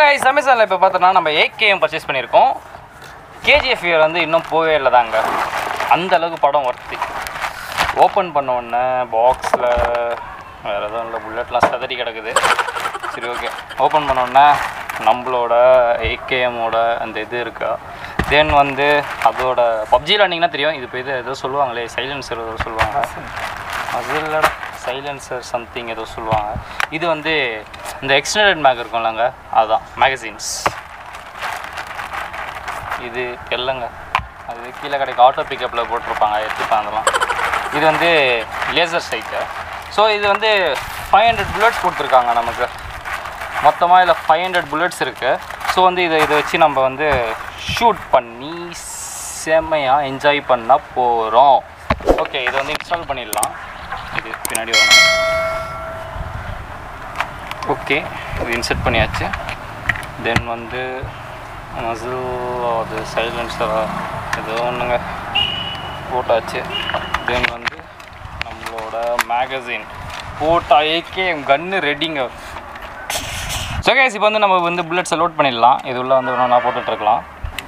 guys அமேசானில் இப்போ பார்த்தோன்னா நம்ம ஏகேஎம் பர்ச்சேஸ் பண்ணியிருக்கோம் கேஜிஎஃப் வந்து இன்னும் போகவே இல்லை தாங்க அந்த அளவுக்கு படம் ஒர்த்தி ஓப்பன் பண்ண உடனே பாக்ஸில் வேறு எதுவும் இல்லை புல்லட்லாம் சதறி கிடக்குது சரி ஓகே ஓப்பன் பண்ண உடனே நம்மளோட ஏகேஎம்மோட அந்த இது இருக்கா தென் வந்து அதோட பப்ஜியில் வந்தீங்கன்னா தெரியும் இது இப்போ இது ஏதோ சொல்லுவாங்களே சைலன்சர் ஏதோ சொல்லுவாங்க அது இல்லைடா சைலன்சர் சம்திங் ஏதோ சொல்லுவாங்க இது வந்து இந்த எக்ஸ்டெண்டட் மேக் இருக்கும்லங்க அதுதான் மேகசின்ஸ் இது தெரியலங்க அது கீழே கடைக்கு ஆட்டோ பிக்கப்பில் போட்டிருப்பாங்க எடுத்துப்பாங்க அதெல்லாம் இது வந்து லேசர் சைட்டு ஸோ இது வந்து ஃபைவ் ஹண்ட்ரட் புல்லட்ஸ் கொடுத்துருக்காங்க நமக்கு மொத்தமாக இதில் ஃபைவ் ஹண்ட்ரட் புல்லட்ஸ் இருக்குது ஸோ வந்து இதை இதை வச்சு நம்ம வந்து ஷூட் பண்ணி செம்மையாக என்ஜாய் பண்ண போகிறோம் ஓகே இதை வந்து இன்ஸ்டால் பண்ணிடலாம் இது பின்னாடி வரணும் ஓகே இது இன்செர்ட் பண்ணியாச்சு தென் வந்து மசில் அது சைலன்சரா ஏதோ ஒன்றுங்க போட்டாச்சு தென் வந்து நம்மளோட மேகசின் போட்டா ஏகே கன்று ரெடிங்க ஸோ கேஸ் இப்போ வந்து நம்ம வந்து புல்லட்ஸை லோட் பண்ணிடலாம் இது உள்ள வந்து நான் போட்டுட்ருக்கலாம்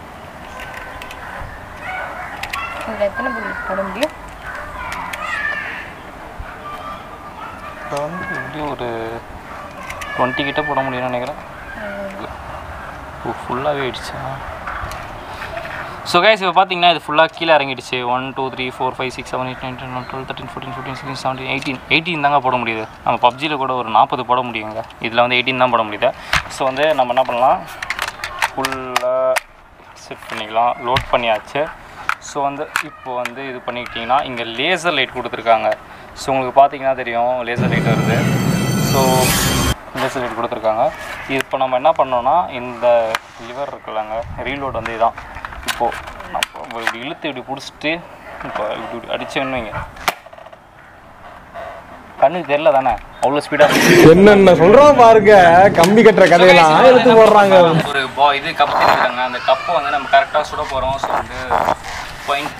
இதில் எத்தனை புல்லட் போட முடியும் இப்போ வந்து எப்படியும் ஒரு டுவெண்ட்டி கிட்ட போட முடியும்னு நினைக்கிறேன் ஓ ஃபுல்லாகவே ஆயிடுச்சா ஸோ கைஸ் இப்போ பார்த்தீங்கன்னா இது ஃபுல்லாக கீழே இறங்கிடுச்சு one two three four five six seven eight nine ten twelve thirteen fourteen fifteen sixteen seventeen eighteen eighteen தாங்க போட முடியுது நம்ம பப்ஜியில் கூட ஒரு நாற்பது போட முடியுங்க இதில் வந்து எயிட்டீன் தான் போட முடியுது ஸோ வந்து நம்ம என்ன பண்ணலாம் ஃபுல்லாக செட் பண்ணிக்கலாம் லோட் பண்ணியாச்சு ஸோ வந்து இப்போ வந்து இது பண்ணிக்கிட்டிங்கன்னா இங்கே லேசர் லைட் கொடுத்துருக்காங்க ஸோ உங்களுக்கு பார்த்தீங்கன்னா தெரியும் லேசர் லைட் வருது ஸோ லேசர் லைட் கொடுத்துருக்காங்க இப்போ நம்ம என்ன பண்ணோம்னா இந்த லிவர் இருக்குல்லங்க ரீலோட் வந்து இதான் இப்போது நம்ம இப்படி இழுத்து இப்படி பிடிச்சிட்டு இப்போ இப்படி இப்படி அடிச்சோன்னு வைங்க கண்ணுக்கு தெரியல தானே அவ்வளோ ஸ்பீடாக என்னென்ன சொல்றான் பாருங்க கம்பி கட்டுற கதையெல்லாம் எடுத்து போடுறாங்க ஒரு பா இது கப் எடுக்கிறாங்க அந்த கப்பை வந்து நம்ம கரெக்டாக சுட போகிறோம் ஸோ வந்து பாயிண்ட்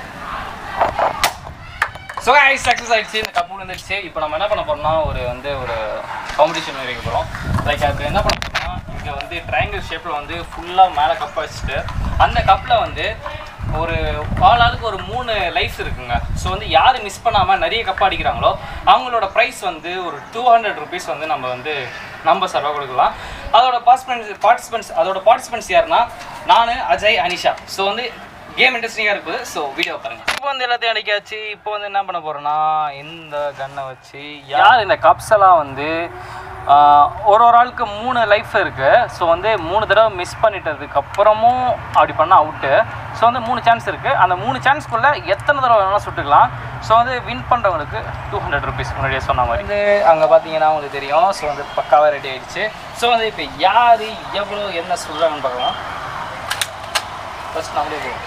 ஸோ ஐஸ் சக்ஸஸ் ஆயிடுச்சு இந்த கப்பு வந்துடுச்சு இப்போ நம்ம என்ன பண்ண போறோம்னா ஒரு வந்து ஒரு காம்படிஷன் வைக்க போகிறோம் லைக் அது என்ன பண்ண போறோம்னா இங்கே வந்து ட்ரையாங்கிள் ஷேப்பில் வந்து ஃபுல்லாக மேலே கப்பை வச்சுட்டு அந்த கப்பில் வந்து ஒரு ஆள் ஆளுக்கு ஒரு மூணு லைஃப்ஸ் இருக்குங்க ஸோ வந்து யார் மிஸ் பண்ணாமல் நிறைய கப் அடிக்கிறாங்களோ அவங்களோட ப்ரைஸ் வந்து ஒரு டூ ஹண்ட்ரட் ருபீஸ் வந்து நம்ம வந்து நம்ம சர்வா கொடுக்கலாம் அதோட பார்ட்டிசிபென்ட்ஸ் பார்ட்டிசிபென்ட்ஸ் அதோட பார்ட்டிசிபென்ட்ஸ் யாருன்னா நான் அஜய் அனிஷா ஸோ வந்து கேம் இன்ட்ரெஸ்டிங்காக இருக்குது ஸோ வீடியோ பாருங்க இப்போ வந்து எல்லாத்தையும் அடிக்காச்சு இப்போ வந்து என்ன பண்ண போகிறோன்னா இந்த கன்னை வச்சு யார் இந்த கப்ஸ் எல்லாம் வந்து ஆஹ், ஒரு ஒரு ஆளுக்கு மூணு லைஃப் இருக்குது ஸோ வந்து மூணு தடவை மிஸ் பண்ணிட்டதுக்கு அப்புறமும் அப்படி பண்ணால் அவுட்டு ஸோ வந்து மூணு சான்ஸ் இருக்குது அந்த மூணு சான்ஸ்க்குள்ளே எத்தனை தடவை வேணாலும் சுட்டுக்கலாம் ஸோ வந்து வின் பண்ணுறவங்களுக்கு டூ ஹண்ட்ரட் ருபீஸ் முன்னாடியே சொன்ன மாதிரி வந்து அங்கே பார்த்தீங்கன்னா உங்களுக்கு தெரியும் ஸோ வந்து பக்காவாக ரெடி ஆயிடுச்சு ஸோ வந்து இப்போ யார் எவ்வளோ என்ன சொல்கிறாங்கன்னு பார்க்கலாம் ஃபர்ஸ்ட் நம்மளே போவோம்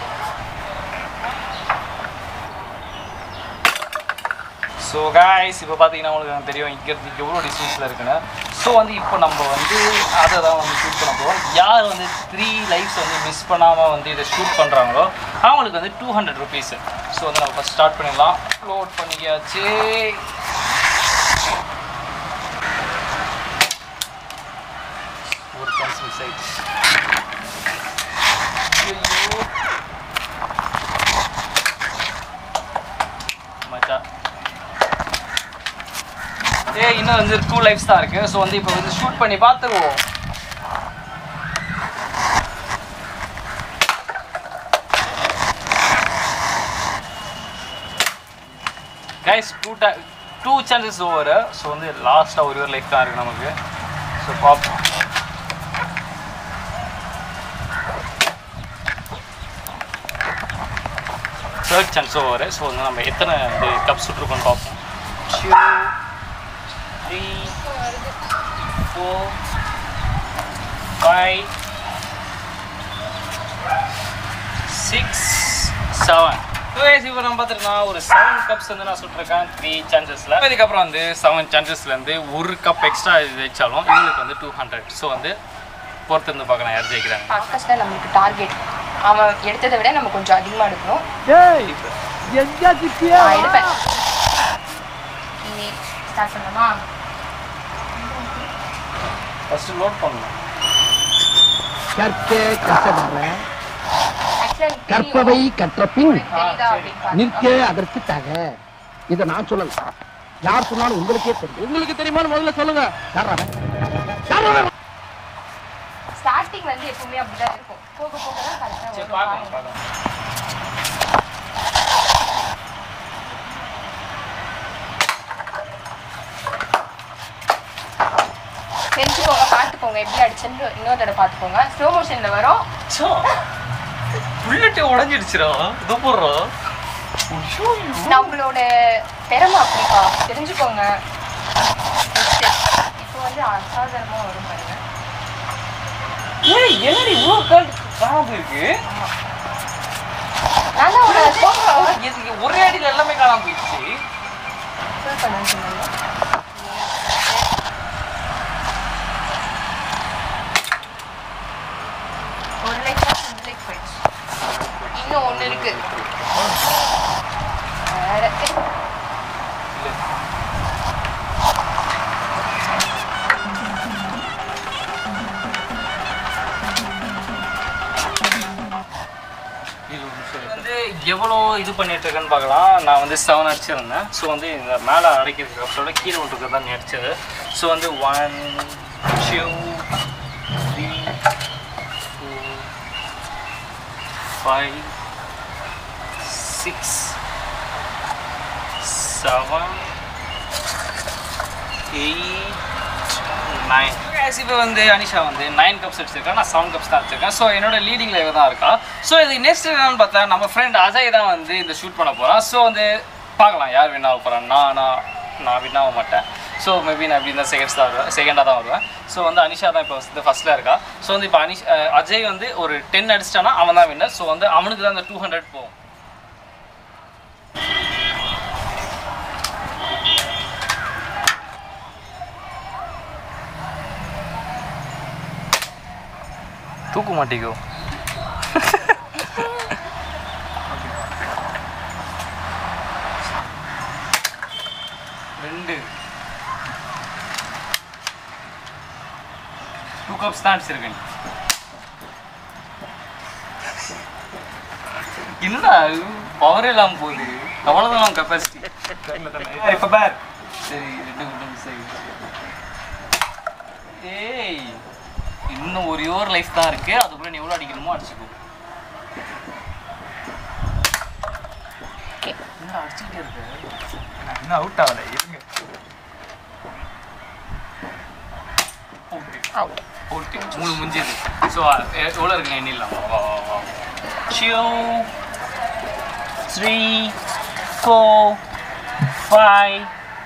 ஸோ காய்ஸ் இப்போ பார்த்தீங்கன்னா உங்களுக்கு எனக்கு தெரியும் இங்கே இருக்கு எவ்வளோ டிஸ்டன்ஸில் இருக்குன்னு ஸோ வந்து இப்போ நம்ம வந்து அதை தான் வந்து ஷூட் பண்ண போகிறோம் யார் வந்து த்ரீ லைஃப்ஸ் வந்து மிஸ் பண்ணாமல் வந்து இதை ஷூட் பண்ணுறாங்களோ அவங்களுக்கு வந்து டூ ஹண்ட்ரட் ருபீஸு ஸோ வந்து நம்ம ஃபஸ்ட் ஸ்டார்ட் பண்ணிடலாம் லோட் பண்ணிக்காச்சு ஒரு சான்ஸ் மிஸ் ஆயிடுச்சு ஐயோ மச்சான் ஏ இன்னும் வந்து டூ லைஃப்ஸ் தான் இருக்கு ஸோ வந்து இப்போ வந்து ஷூட் பண்ணி பார்த்துருவோம் guys two tie two chances over so வந்து லாஸ்ட்டாக ஒரு ஒரு லைஃப் தான் இருக்குது நமக்கு ஸோ பார்ப்போம் தேர்ட் சான்ஸ் ஓவர் ஸோ வந்து நம்ம எத்தனை இது கப் சுட்டுருக்கோம்னு பார்ப்போம் two, three, four, five, six, seven. இப்போ நம்ம பார்த்துருக்கோம் ஒரு செவன் கப்ஸ் வந்து நான் சுட்டிருக்கேன் த்ரீ சான்சஸில் இதுக்கப்புறம் வந்து செவன் சான்சஸ்லேருந்து ஒரு கப் எக்ஸ்ட்ரா ஜெயிச்சாலும் இவங்களுக்கு வந்து டூ ஹண்ட்ரட் ஸோ வந்து பொறுத்து இருந்து பார்க்கலாம் யார் ஜெயிக்கிறாங்க ஆகாஷ் தான் நம்மளுக்கு டார்கெட் அவன் எடுத்ததை விட நம்ம கொஞ்சம் அதிகமாக எடுக்கணும் நான் எடுப்பேன் நீ ஸ்டார்ட் பண்ணலாமா ஃபஸ்ட்டு லோட் பண்ணணும் கற்க கசடற ஆக்சுவலா கற்பவை கற்ற பின் தெரியுதா அப்படின்னு நிற்க பாருங்க. அதற்கு தக இதை நான் சொல்லல யார் சொன்னாலும் உங்களுக்கே தெரியும் உங்களுக்கு தெரியுமான்னு முதல்ல சொல்லுங்க யார் அவன்? யார் அவன்? ஸ்டார்டிங் வந்து எப்பவுமே அப்படிதான் இருக்கும் போக போக தான் கரெக்டா சரி வரும் பார்க்கலாம் பாருங்க. பார்க்கலாம் தெரிஞ்சுக்கோங்க பார்த்துக்கோங்க எப்படி அடிச்சுன்னு இன்னொரு தடவை பார்த்துக்கோங்க ஸ்லோ மோஷன்ல வரும் புல்லட்டு உடஞ்சிடுச்சுடா இதோ போடுறா நம்மளோட திறமை அப்படிப்பா தெரிஞ்சுக்கோங்க இப்போ வந்து அசாதாரணமா வரும் பாருங்க ஏய் என்னடி இவ்வளோ கால் காணாம போயிருக்கு நான் தான் உங்களை சொல்றேன் இது ஒரே அடியில் எல்லாமே காணாம போயிடுச்சு ஃபுல் பண்ண சொன்னேன் ஒரு லைக் ரெண்டு லைக் போயிடுச்சு இன்னும் ஒன்று இருக்கு வேற வந்து எவ்வளோ இது பண்ணிட்டு இருக்கேன்னு பார்க்கலாம் நான் வந்து செவன் அடிச்சிருந்தேன் ஸோ வந்து இந்த மேலே அடைக்கிறதுக்கு கப்போட கீழே விட்டுருக்கு தான் நீ அடிச்சது ஸோ வந்து one two three four five six seven eight nine இப்போ வந்து அனிஷா வந்து நைன் கப்ஸ் அடிச்சிருக்கேன் நான் செவன் கப்ஸ் தான் அடிச்சிருக்கேன் ஸோ என்னோட லீடிங் லைவ் தான் இருக்கா ஸோ இது நெக்ஸ்ட் என்னன்னு பார்த்தா நம்ம ஃப்ரெண்ட் அஜய் தான் வந்து இந்த ஷூட் பண்ண போகிறான் ஸோ வந்து பார்க்கலாம் யார் வின் ஆக போகிறான் நான் நான் நான் வின் ஆக மாட்டேன் ஸோ மேபி நான் இப்படி இந்த செகண்ட்ஸ் தான் வருவேன் செகண்டாக தான் வருவேன் ஸோ வந்து அனிஷா தான் இப்போ வந்து ஃபஸ்ட்டில் இருக்கா ஸோ வந்து இப்போ அனிஷ் அஹ் அஜய் வந்து ஒரு டென் அடிச்சிட்டானா அவன் தான் வின்னர் ஸோ வந்து அவனுக்கு தான் அந்த டூ ஹண்ட்ரட் போகும் தூக்க மாட்டேங்கோ ரெண்டு டூ கப்ஸ் தான் அடிச்சிருக்கேன் என்னடா பவர் இல்லாம போகுது அவ்வளோதான் கெப்பாசிட்டி இப்போ பார் சரி ரெண்டு குண்டு மிஸ் ஆகிடுச்சு ஏய் இன்னும் ஒரே ஒரு லைஃப் தான் இருக்கு அதுக்குள்ள நீ எவ்வளோ அடிக்கணுமோ அடிச்சுக்கோ என்ன அடிச்சுக்கிட்டே இருக்கு இன்னும் அவுட் ஆகல இருங்க அவுட் ஓகே மூணு முடிஞ்சது ஸோ எவ்வளோ இருக்குங்க எண்ணிடலாம் வா வா வா two three four five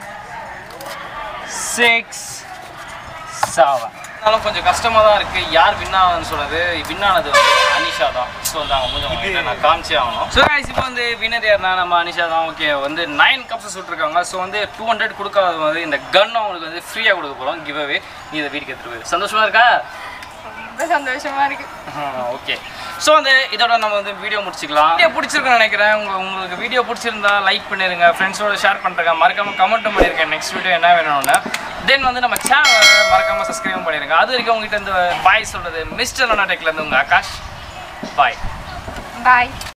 six seven இருந்தாலும் கொஞ்சம் கஷ்டமாக தான் இருக்குது யார் வின் ஆகுதுன்னு சொல்கிறது வின் ஆனது வந்து அனிஷா தான் ஸோ வந்து அவங்க கொஞ்சம் உங்ககிட்ட நான் காமிச்சே ஆகணும் ஸோ guys இப்போ வந்து வின்னர் யாருனா நம்ம அனிஷா தான் ஓகே வந்து நைன் கப்ஸ் சுட்டிருக்காங்க ஸோ வந்து டூ ஹண்ட்ரட் கொடுக்காத வந்து இந்த கன் அவங்களுக்கு வந்து ஃப்ரீயாக கொடுக்க போகிறோம் கிவ் அவே நீ இதை வீட்டுக்கு எடுத்துகிட்டு போய் சந்தோஷமாக இருக்கா ரொம்ப சந்தோஷமா இருக்கு ஓகே ஸோ வந்து இதோட நம்ம வந்து வீடியோ முடிச்சுக்கலாம் வீடியோ பிடிச்சிருக்குன்னு நினைக்கிறேன் உங்க உங்களுக்கு வீடியோ பிடிச்சிருந்தா லைக் பண்ணிருங்க ஃப்ரெண்ட்ஸோட ஷேர் பண்ணுறேங்க மறக்காம கமெண்ட்டும் பண்ணிருக்கேன் நெக்ஸ்ட் வீடியோ என்ன வேணும்னு தென் வந்து நம்ம சேனலை மறக்காம சப்ஸ்கிரைப் பண்ணிருங்க அது வரைக்கும் உங்ககிட்ட இந்த பாய் சொல்றது மிஸ்டர் டெக்ல இருந்து உங்க ஆகாஷ் பாய் பாய்